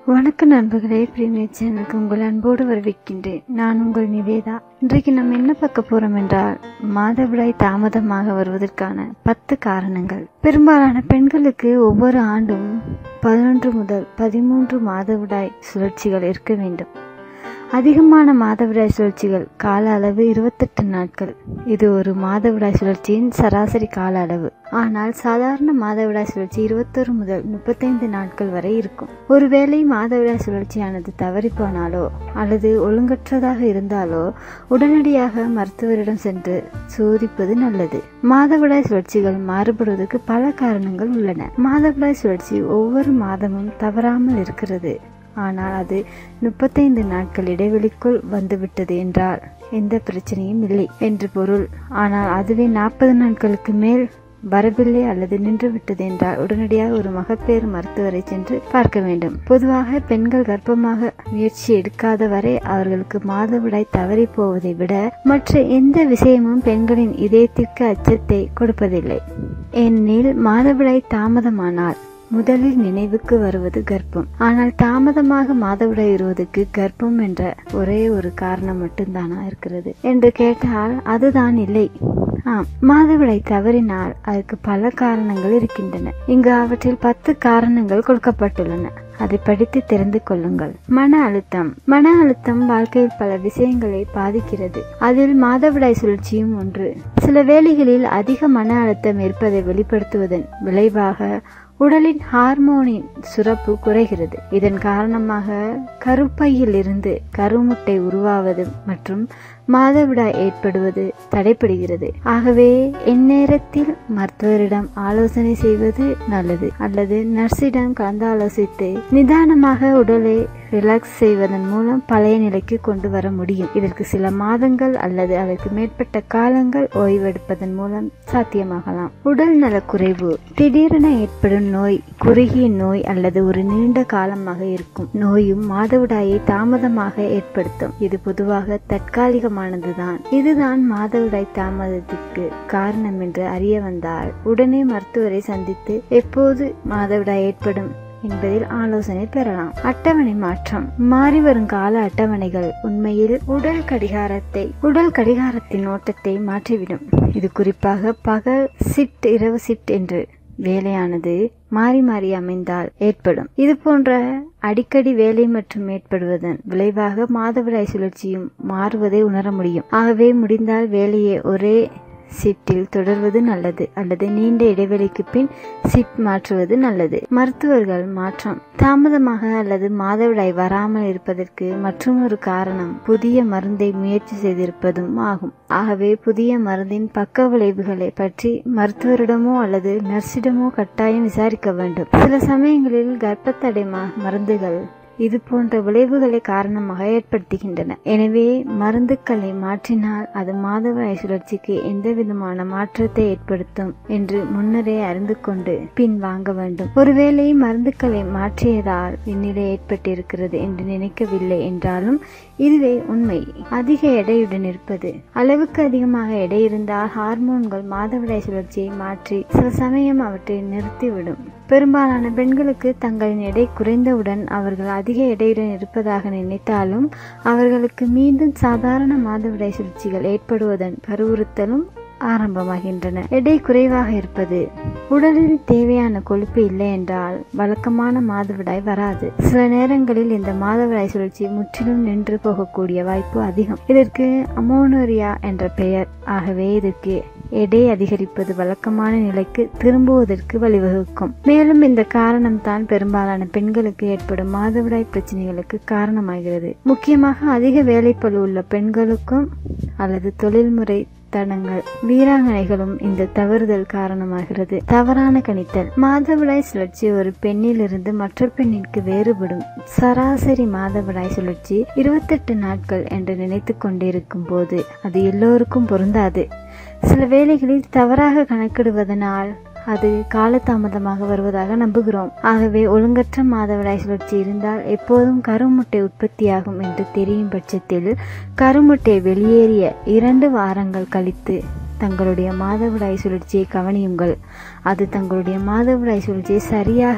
வணக்க நண்பர்களே பிரீமியர் சேனலுக்கு உங்கள் அன்போடு வரவேற்கின்றேன் நான் உங்கள் நிவேதா இன்றைக்கு நம்ம என்ன பார்க்க போறோம் என்றால் மாதவிடாய் தாமதமாக வருவதற்கான பத்து காரணங்கள் பெரும்பாலான பெண்களுக்கு ஒவ்வொரு ஆண்டும் பதினொன்று முதல் பதிமூன்று மாதவிடாய் சுழற்சிகள் இருக்க வேண்டும் அதிகமான மாதவிடாய் சுழற்சிகள் கால அளவு இருபத்தெட்டு நாட்கள் இது ஒரு மாதவிடாய் சுழற்சியின் சராசரி கால அளவு ஆனால் சாதாரண மாதவிடாய் சுழற்சி இருபத்தொரு முதல் முப்பத்தைந்து நாட்கள் வரை இருக்கும் ஒருவேளை மாதவிடாய் சுழற்சியானது தவறி போனாலோ அல்லது ஒழுங்கற்றதாக இருந்தாலோ உடனடியாக மருத்துவரிடம் சென்று சோதிப்பது நல்லது மாதவிடாய் சுழற்சிகள் மாறுபடுவதற்கு பல காரணங்கள் உள்ளன மாதவிடாய் சுழற்சி ஒவ்வொரு மாதமும் தவறாமல் இருக்கிறது ஆனால் அது முப்பத்தைந்து நாட்கள் இடைவெளிக்குள் வந்துவிட்டது என்றால் எந்த பிரச்சனையும் இல்லை என்று பொருள் ஆனால் அதுவே நாற்பது நாட்களுக்கு மேல் வரவில்லை அல்லது நின்றுவிட்டது என்றால் உடனடியாக ஒரு மகப்பேறு மருத்துவரை சென்று பார்க்க வேண்டும் பொதுவாக பெண்கள் கர்ப்பமாக முயற்சி எடுக்காத வரை அவர்களுக்கு மாதவிடாய் தவறி போவதை விட மற்ற எந்த விஷயமும் பெண்களின் இதயத்திற்கு அச்சத்தை கொடுப்பதில்லை ஏனெனில் மாதவிடாய் தாமதமானால் முதலில் நினைவுக்கு வருவது கர்ப்பம் ஆனால் தாமதமாக மாதவிடாய் வருவதற்கு கர்ப்பம் என்ற ஒரே ஒரு காரணம் மட்டும்தானா இருக்கிறது என்று கேட்டால் அதுதான் இல்லை ஆம் மாதவிடாய் தவறினால் அதற்கு பல காரணங்கள் இருக்கின்றன இங்கு அவற்றில் பத்து காரணங்கள் கொடுக்கப்பட்டுள்ளன அதை படித்து தெரிந்து கொள்ளுங்கள் மன அழுத்தம் மன அழுத்தம் வாழ்க்கையில் பல விஷயங்களை பாதிக்கிறது அதில் மாதவிடாய் சுழற்சியும் ஒன்று சில வேளைகளில் அதிக மன அழுத்தம் இருப்பதை வெளிப்படுத்துவதன் விளைவாக உடலின் ஹார்மோனின் சுரப்பு குறைகிறது இதன் காரணமாக கருப்பையில் இருந்து கருமுட்டை உருவாவது மற்றும் மாதவிடாய் ஏற்படுவது தடைப்படுகிறது ஆகவே இந்நேரத்தில் மருத்துவரிடம் ஆலோசனை செய்வது நல்லது அல்லது நர்ஸிடம் கலந்து ஆலோசித்து நிதானமாக உடலை ரிலாக்ஸ் செய்வதன் மூலம் பழைய நிலைக்கு கொண்டு வர முடியும் இதற்கு சில மாதங்கள் அல்லது அதற்கு மேற்பட்ட காலங்கள் ஓய்வெடுப்பதன் மூலம் சாத்தியமாகலாம் உடல் நல குறைவு திடீரென ஏற்படும் நோய் குறுகிய நோய் அல்லது ஒரு நீண்ட காலமாக இருக்கும் நோயும் மாதவிடாயை தாமதமாக ஏற்படுத்தும் இது பொதுவாக தற்காலிகமானதுதான் இதுதான் மாதவிடாய் தாமதத்திற்கு காரணம் என்று அறிய வந்தால் உடனே மருத்துவரை சந்தித்து எப்போது மாதவிடாய் ஏற்படும் என்பதில் ஆலோசனை பெறலாம் அட்டவணை மாற்றம் மாறி வரும் கால அட்டவணைகள் உண்மையில் உடல் கடிகாரத்தை உடல் கடிகாரத்தின் ஓட்டத்தை மாற்றிவிடும் இது குறிப்பாக பகல் ஷிப்ட் இரவு ஷிப்ட் என்று வேலையானது மாறி மாறி அமைந்தால் ஏற்படும் இது போன்ற அடிக்கடி வேலை மற்றும் ஏற்படுவதன் விளைவாக மாதவிடாய் சுழற்சியும் மாறுவதை உணர முடியும் ஆகவே முடிந்தால் வேலையை ஒரே ஷிப்டில் தொடர்வது நல்லது அல்லது நீண்ட இடைவெளிக்கு பின் ஷிப்ட் மாற்றுவது நல்லது மருத்துவர்கள் மாற்றம் தாமதமாக அல்லது மாதவிடாய் வராமல் இருப்பதற்கு மற்றொரு காரணம் புதிய மருந்தை முயற்சி செய்திருப்பதும் ஆகும் ஆகவே புதிய மருந்தின் பக்க விளைவுகளை பற்றி மருத்துவரிடமோ அல்லது நர்ஸிடமோ கட்டாயம் விசாரிக்க வேண்டும் சில சமயங்களில் கர்ப்பத்தடை மருந்துகள் இது போன்ற விளைவுகளை காரணமாக ஏற்படுத்துகின்றன எனவே மருந்துக்களை மாற்றினால் அது மாதவிடாய் சுழற்சிக்கு எந்த விதமான மாற்றத்தை ஏற்படுத்தும் என்று முன்னரே அறிந்து கொண்டு பின் வாங்க வேண்டும் ஒருவேளை மருந்துக்களை மாற்றியதால் இந்நிலை ஏற்பட்டிருக்கிறது என்று நினைக்கவில்லை என்றாலும் இதுவே உண்மை அதிக எடையுடன் இருப்பது அளவுக்கு அதிகமாக எடை இருந்தால் ஹார்மோன்கள் மாதவிடாய் சுழற்சியை மாற்றி சில சமயம் அவற்றை நிறுத்திவிடும் பெரும்பாலான பெண்களுக்கு தங்களின் எடை குறைந்தவுடன் அவர்கள் அதிக எடையுடன் இருப்பதாக நினைத்தாலும் அவர்களுக்கு மீண்டும் சாதாரண மாதவிடாய் சுழற்சிகள் ஏற்படுவதன் பருவுறுத்தலும் ஆரம்பமாகின்றன எடை குறைவாக இருப்பது உடலில் தேவையான கொழுப்பு இல்லை என்றால் வழக்கமான மாதவிடாய் வராது சில நேரங்களில் இந்த மாதவிடாய் சுழற்சி முற்றிலும் நின்று போகக்கூடிய வாய்ப்பு அதிகம் இதற்கு அமோனோரியா என்ற பெயர் ஆகவே இதற்கு எடை அதிகரிப்பது வழக்கமான நிலைக்கு திரும்புவதற்கு வழிவகுக்கும் மேலும் இந்த காரணம் தான் பெரும்பாலான பெண்களுக்கு ஏற்படும் மாதவிடாய் பிரச்சனைகளுக்கு காரணமாகிறது முக்கியமாக அதிக வேலைப்பளு உள்ள பெண்களுக்கும் அல்லது தொழில்முறை தடங்கள் வீராங்கனைகளும் இந்த தவறுதல் காரணமாகிறது தவறான கணித்தல் மாதவிடாய் சுழற்சி ஒரு பெண்ணிலிருந்து மற்ற பெண்ணிற்கு வேறுபடும் சராசரி மாதவிடாய் சுழற்சி இருபத்தெட்டு நாட்கள் என்று நினைத்து கொண்டிருக்கும் போது அது எல்லோருக்கும் பொருந்தாது சில வேளைகளில் தவறாக கணக்கிடுவதனால் அது காலதாமதமாக வருவதாக நம்புகிறோம் ஆகவே ஒழுங்கற்ற மாதவிடாய் சுழற்சி இருந்தால் எப்போதும் கருமுட்டை உற்பத்தியாகும் என்று தெரியும் பட்சத்தில் கருமுட்டை வெளியேறிய இரண்டு வாரங்கள் கழித்து தங்களுடைய மாதவிடாய் சுழற்சியை கவனியுங்கள் அது தங்களுடைய மாதவிடாய் சுழற்சியை சரியாக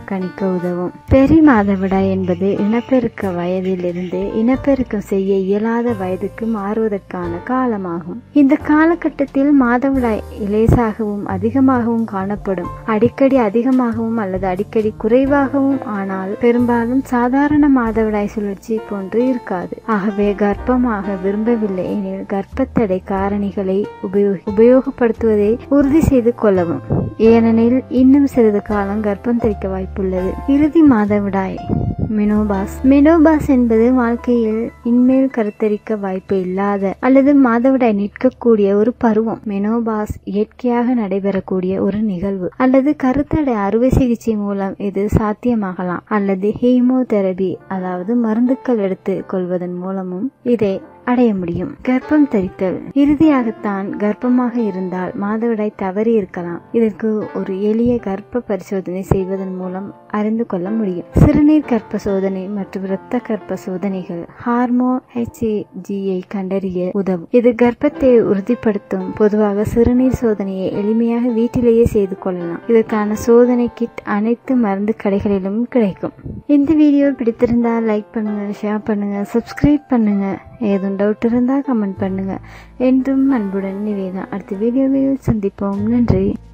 கணிக்க உதவும் பெரி மாதவிடாய் என்பது இனப்பெருக்க வயதிலிருந்து இனப்பெருக்கம் செய்ய இயலாத வயதுக்கு மாறுவதற்கான காலமாகும் இந்த காலகட்டத்தில் மாதவிடாய் லேசாகவும் அதிகமாகவும் காணப்படும் அடிக்கடி அதிகமாகவும் அல்லது அடிக்கடி குறைவாகவும் ஆனால் பெரும்பாலும் சாதாரண மாதவிடாய் சுழற்சி போன்று இருக்காது ஆகவே கர்ப்பமாக விரும்பவில்லை எனில் கர்ப்பத்தடை காரணிகளை உபயோகி உபயோகப்படுத்துவதை உறுதி செய்து கொள்ளவும் ஏனெனில் இன்னும் சிறிது காலம் கர்ப்பம் தரிக்க வாய்ப்புள்ளது இறுதி மாதவிடாய் மெனோபாஸ் மெனோபாஸ் என்பது வாழ்க்கையில் இன்மேல் கருத்தரிக்க வாய்ப்பு இல்லாத அல்லது மாதவிடாய் நிற்கக்கூடிய ஒரு பருவம் மெனோபாஸ் இயற்கையாக நடைபெறக்கூடிய ஒரு நிகழ்வு அல்லது கருத்தடை அறுவை சிகிச்சை மூலம் இது சாத்தியமாகலாம் அல்லது ஹீமோதெரபி அதாவது மருந்துகள் எடுத்து கொள்வதன் மூலமும் இதை அடைய முடியும் கர்ப்பம் தரித்தல் இறுதியாகத்தான் கர்ப்பமாக இருந்தால் மாதவிடாய் தவறி இருக்கலாம் இதற்கு ஒரு எளிய கர்ப்ப பரிசோதனை செய்வதன் மூலம் அறிந்து கொள்ள முடியும் சிறுநீர் கர்ப்ப சோதனை மற்றும் இரத்த கர்ப்ப சோதனைகள் ஹார்மோ ஹெச்ஏஜியை கண்டறிய உதவும் இது கர்ப்பத்தை உறுதிப்படுத்தும் பொதுவாக சிறுநீர் சோதனையை எளிமையாக வீட்டிலேயே செய்து கொள்ளலாம் இதற்கான சோதனை கிட் அனைத்து மருந்து கடைகளிலும் கிடைக்கும் இந்த வீடியோ பிடித்திருந்தால் லைக் பண்ணுங்க ஷேர் பண்ணுங்க சப்ஸ்கிரைப் பண்ணுங்க ஏதும் டவுட் இருந்தால் கமெண்ட் பண்ணுங்க என்றும் அன்புடன் நிவேதா அடுத்த வீடியோவில் சந்திப்போம் நன்றி